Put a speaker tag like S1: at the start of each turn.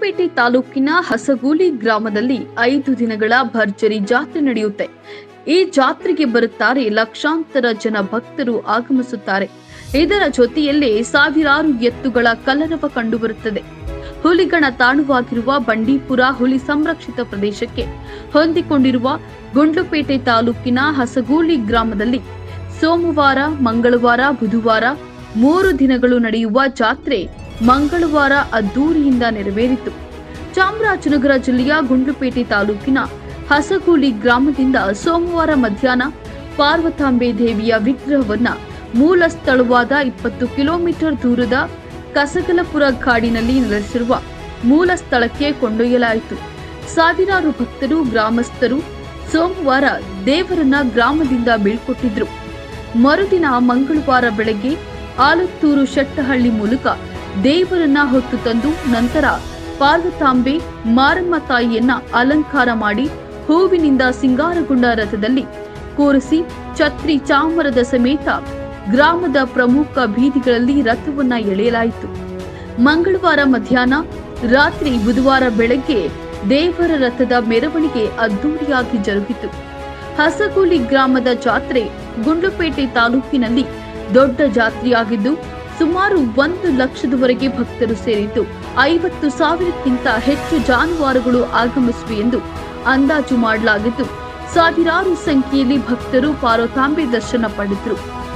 S1: ಗುಂಡ್ಲುಪೇಟೆ ತಾಲೂಕಿನ ಹಸಗೂಲಿ ಗ್ರಾಮದಲ್ಲಿ ಐದು ದಿನಗಳ ಭರ್ಜರಿ ಜಾತ್ರೆ ನಡೆಯುತ್ತೆ ಈ ಜಾತ್ರೆಗೆ ಬರುತ್ತಾರೆ ಲಕ್ಷಾಂತರ ಜನ ಭಕ್ತರು ಆಗಮಿಸುತ್ತಾರೆ ಇದರ ಜೊತೆಯಲ್ಲೇ ಸಾವಿರಾರು ಎತ್ತುಗಳ ಕಲರವ ಕಂಡುಬರುತ್ತದೆ ಹುಲಿಗಣ ತಾಣವಾಗಿರುವ ಬಂಡೀಪುರ ಹುಲಿ ಸಂರಕ್ಷಿತ ಪ್ರದೇಶಕ್ಕೆ ಹೊಂದಿಕೊಂಡಿರುವ ಗುಂಡ್ಲುಪೇಟೆ ತಾಲೂಕಿನ ಹಸಗೂಲಿ ಗ್ರಾಮದಲ್ಲಿ ಸೋಮವಾರ ಮಂಗಳವಾರ ಬುಧವಾರ ಮೂರು ದಿನಗಳು ನಡೆಯುವ ಜಾತ್ರೆ ಮಂಗಳವಾರ ಅದ್ದೂರಿಯಿಂದ ನೆರವೇರಿತು ಚಾಮರಾಜನಗರ ಜಿಲ್ಲೆಯ ಗುಂಡ್ಲುಪೇಟೆ ತಾಲೂಕಿನ ಹಸಗೂಲಿ ಗ್ರಾಮದಿಂದ ಸೋಮವಾರ ಮಧ್ಯಾಹ್ನ ಪಾರ್ವತಾಂಬೆ ದೇವಿಯ ವಿಗ್ರಹವನ್ನ ಮೂಲ ಸ್ಥಳವಾದ ಇಪ್ಪತ್ತು ಕಿಲೋಮೀಟರ್ ದೂರದ ಕಸಗಲಪುರ ಕಾಡಿನಲ್ಲಿ ನೆಲೆಸಿರುವ ಮೂಲ ಸ್ಥಳಕ್ಕೆ ಕೊಂಡೊಯ್ಯಲಾಯಿತು ಸಾವಿರಾರು ಭಕ್ತರು ಗ್ರಾಮಸ್ಥರು ಸೋಮವಾರ ದೇವರನ್ನ ಗ್ರಾಮದಿಂದ ಬೀಳ್ಕೊಟ್ಟಿದ್ರು ಮರುದಿನ ಮಂಗಳವಾರ ಬೆಳಗ್ಗೆ ಆಲತ್ತೂರು ಶೆಟ್ಟಹಳ್ಳಿ ಮೂಲಕ ದೇವರನ್ನ ಹೊತ್ತು ತಂದು ನಂತರ ಪಾರ್ವತಾಂಬೆ ಮಾರಮ್ಮ ತಾಯಿಯನ್ನ ಅಲಂಕಾರ ಮಾಡಿ ಹೂವಿನಿಂದ ಸಿಂಗಾರಗೊಂಡ ರಥದಲ್ಲಿ ಕೂರಿಸಿ ಛತ್ರಿ ಚಾಮರದ ಸಮೇತ ಗ್ರಾಮದ ಪ್ರಮುಖ ಬೀದಿಗಳಲ್ಲಿ ರಥವನ್ನ ಎಳೆಯಲಾಯಿತು ಮಂಗಳವಾರ ಮಧ್ಯಾಹ್ನ ರಾತ್ರಿ ಬುಧವಾರ ಬೆಳಗ್ಗೆ ದೇವರ ರಥದ ಮೆರವಣಿಗೆ ಅದ್ದೂರಿಯಾಗಿ ಜರುಗಿತು ಹಸಗೂಲಿ ಗ್ರಾಮದ ಜಾತ್ರೆ ಗುಂಡ್ಲುಪೇಟೆ ತಾಲೂಕಿನಲ್ಲಿ ದೊಡ್ಡ ಜಾತ್ರೆಯಾಗಿದ್ದು ಸುಮಾರು ಒಂದು ಲಕ್ಷದವರೆಗೆ ಭಕ್ತರು ಸೇರಿದ್ದು ಐವತ್ತು ಸಾವಿರಕ್ಕಿಂತ ಹೆಚ್ಚು ಜಾನುವಾರುಗಳು ಆಗಮಿಸಿವೆ ಎಂದು ಅಂದಾಜು ಮಾಡಲಾಗಿದ್ದು ಸಾವಿರಾರು ಸಂಖ್ಯೆಯಲ್ಲಿ ಭಕ್ತರು ಪಾರ್ವತಾಂಬೆ ದರ್ಶನ ಪಡೆದರು